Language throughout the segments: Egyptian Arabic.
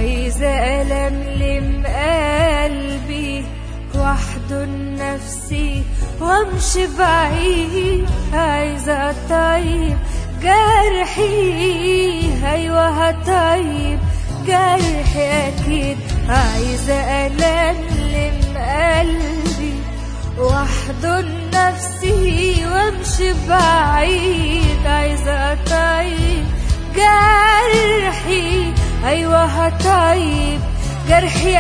عايزة ألملم قلبي واحضن نفسي وامشي بعيد عايزة أطيب جرحي أيوة هطيب جرحي أكيد عايزة ألملم قلبي واحضن نفسي وامشي بعيد عايزة أطيب جرحي أيوة هطيب جرحي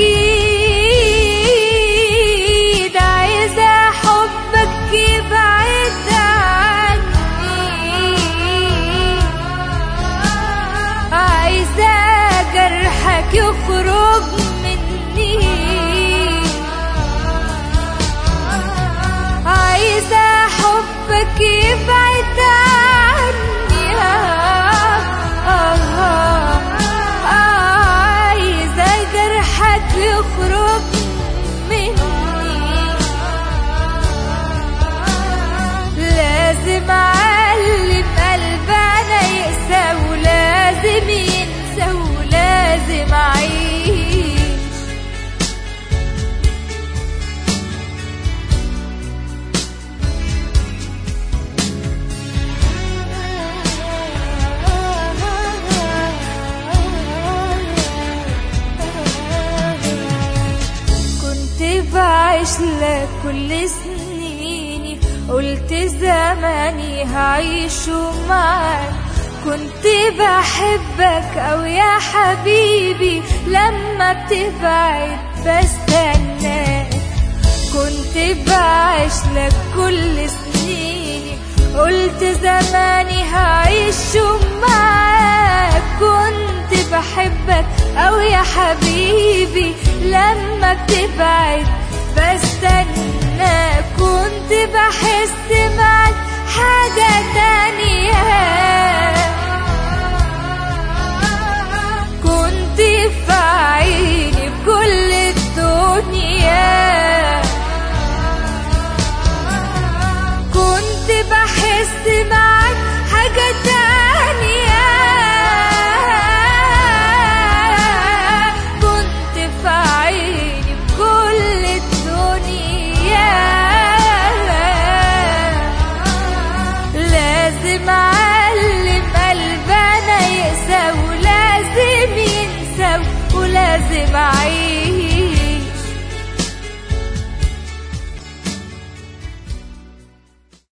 أكيد عايزة حبك يبعد عني عايزة جرحك يخرج مني عايزة حبك يبعد عني آه آه آه عايزة جرحك يخرج مني لازم أعلم قلبنا يقسى ولازم ينسى ولازم أعيش كنت بعيش لك كل سنيني قلت زماني هعيشه معاك كنت بحبك أو يا حبيبي لما بتبعد بستناك كنت بعيش لك كل سنيني قلت زماني هعيشه معاك كنت بحبك أو يا حبيبي لما بتبعد بستنى كنت بحس معاك حاجة تانية كنت في عيني بكل الدنيا كنت بحس معاك حاجة تانية